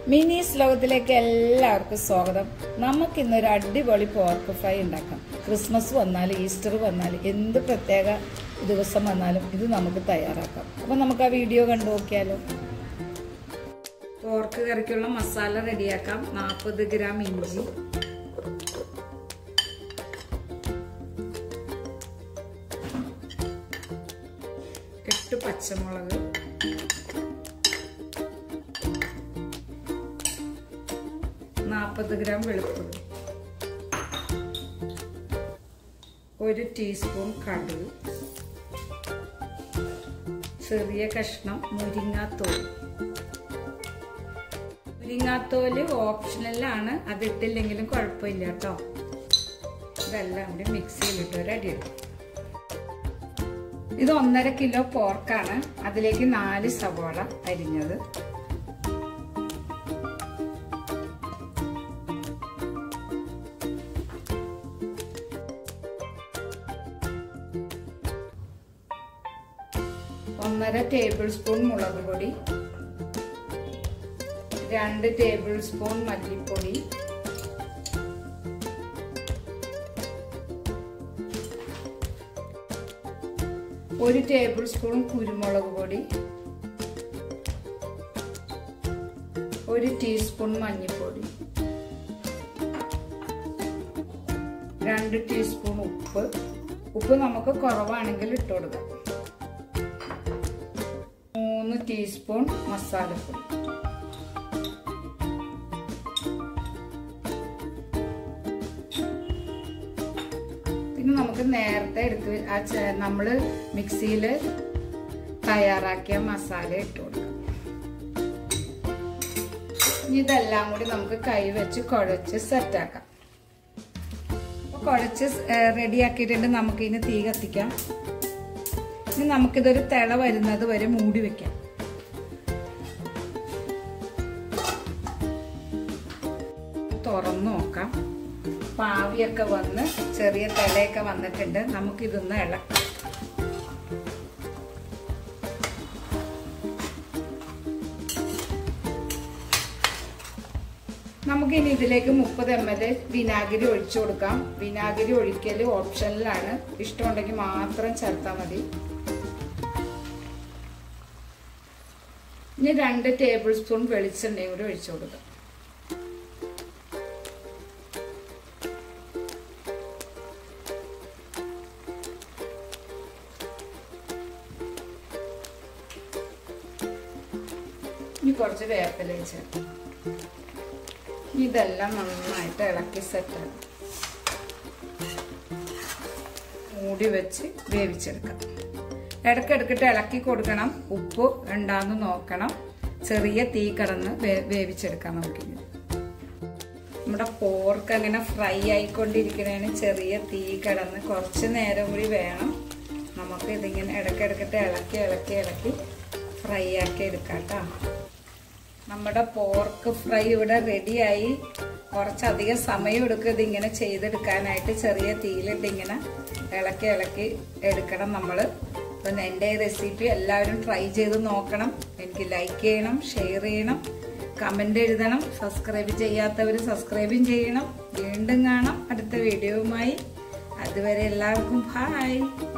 മിനീസ് ലോകത്തിലേക്ക് എല്ലാവർക്കും സ്വാഗതം നമുക്ക് ഇന്നൊരു അടിപൊളി പോർക്ക് ഫ്രൈ ഉണ്ടാക്കാം ക്രിസ്മസ് വന്നാൽ ഈസ്റ്റർ വന്നാൽ എന്ത് പ്രത്യേക ദിവസം വന്നാലും ഇത് നമുക്ക് തയ്യാറാക്കാം അപ്പൊ നമുക്ക് ആ വീഡിയോ കണ്ടു നോക്കിയാലോ പോർക്ക് കറിക്കുള്ള മസാല റെഡിയാക്കാം നാൽപ്പത് ഗ്രാം ഇഞ്ചി എട്ട് പച്ചമുളക് നാൽപ്പത് ഗ്രാം വെളുത്തുള്ളി ഒരു ടീസ്പൂൺ കടുക് ചെറിയ കഷ്ണം മുരിങ്ങാത്തോല് മുരിങ്ങാത്തോല് ഓപ്ഷണലാണ് അത് ഇട്ടില്ലെങ്കിലും കുഴപ്പമില്ല കേട്ടോ ഇതെല്ലാം കൂടി മിക്സിയിലിട്ട് ഒരു അടിയെടുക്കും ഇത് ഒന്നര കിലോ പോർക്കാണ് അതിലേക്ക് നാല് സവാള അരിഞ്ഞത് ഒന്നര ടേബിൾ സ്പൂൺ മുളക് പൊടി രണ്ട് ടേബിൾ സ്പൂൺ മല്ലിപ്പൊടി ഒരു ടേബിൾ സ്പൂൺ കുരുമുളക് പൊടി ഒരു ടീസ്പൂൺ മഞ്ഞൾപ്പൊടി രണ്ട് ടീസ്പൂൺ ഉപ്പ് ഉപ്പ് നമുക്ക് കുറവാണെങ്കിൽ ഇട്ട് കൊടുക്കാം മൂന്ന് ടീസ്പൂൺ മസാലപ്പൊടി പിന്നെ നമുക്ക് നേരത്തെ എടുത്ത് ആ നമ്മൾ മിക്സിയിൽ തയ്യാറാക്കിയ മസാല ഇട്ട് കൊടുക്കാം ഇതെല്ലാം കൂടി നമുക്ക് കൈ വെച്ച് കുഴച്ച് സെറ്റാക്കാം കുഴച്ച് റെഡിയാക്കിയിട്ടുണ്ട് നമുക്ക് ഇനി തീ കത്തിക്കാം ഇനി നമുക്കിതൊരു തിള വരുന്നത് വരെ മൂടി വെക്കാം തുറന്നു നോക്കാം പാവിയൊക്കെ വന്ന് ചെറിയ തിളയൊക്കെ വന്നിട്ടുണ്ട് നമുക്കിതൊന്ന് ഇളക്കാം നമുക്കിനി ഇതിലേക്ക് മുപ്പത് എം എൽ വിനാഗിരി ഒഴിച്ചു കൊടുക്കാം വിനാഗിരി ഒഴിക്കൽ ഓപ്ഷനിലാണ് ഇഷ്ടമുണ്ടെങ്കിൽ മാത്രം ചേർത്താൽ മതി ഇനി രണ്ട് ടേബിൾ സ്പൂൺ വെളിച്ചെണ്ണയും കൂടി ഒഴിച്ചു കൊടുക്കാം ഇനി കുറച്ച് വേപ്പില ചേർക്കാം ഇതെല്ലാം നന്നായിട്ട് ഇളക്കി സെറ്റാണ് മൂടി വെച്ച് വേവിച്ചെടുക്കാം ഇടയ്ക്കിടക്കിട്ട് ഇളക്കി കൊടുക്കണം ഉപ്പ് ഉണ്ടാന്ന് നോക്കണം ചെറിയ തീ കടന്ന് വേവിച്ചെടുക്കാം നമുക്കിനി നമ്മുടെ പോർക്ക് അങ്ങനെ ഫ്രൈ ആയിക്കൊണ്ടിരിക്കണേന് ചെറിയ തീ കടന്ന് കുറച്ച് നേരം കൂടി വേണം നമുക്ക് ഇതിങ്ങനെ ഇടയ്ക്കിടക്കിട്ട് ഇളക്കി ഇളക്കി ഇളക്കി ഫ്രൈ ആക്കി എടുക്കാം കേട്ടോ നമ്മുടെ പോർക്ക് ഫ്രൈ ഇവിടെ റെഡിയായി കുറച്ചധികം സമയം എടുക്കും ഇതിങ്ങനെ ചെയ്തെടുക്കാനായിട്ട് ചെറിയ തീയിലിട്ട് ഇങ്ങനെ ഇളക്കി ഇളക്കി എടുക്കണം നമ്മൾ അപ്പം എൻ്റെ റെസിപ്പി എല്ലാവരും ട്രൈ ചെയ്ത് നോക്കണം എനിക്ക് ലൈക്ക് ചെയ്യണം ഷെയർ ചെയ്യണം കമൻ്റ് എഴുതണം സബ്സ്ക്രൈബ് ചെയ്യാത്തവർ സബ്സ്ക്രൈബും ചെയ്യണം വീണ്ടും കാണാം അടുത്ത വീഡിയോവുമായി അതുവരെ എല്ലാവർക്കും ഹായ്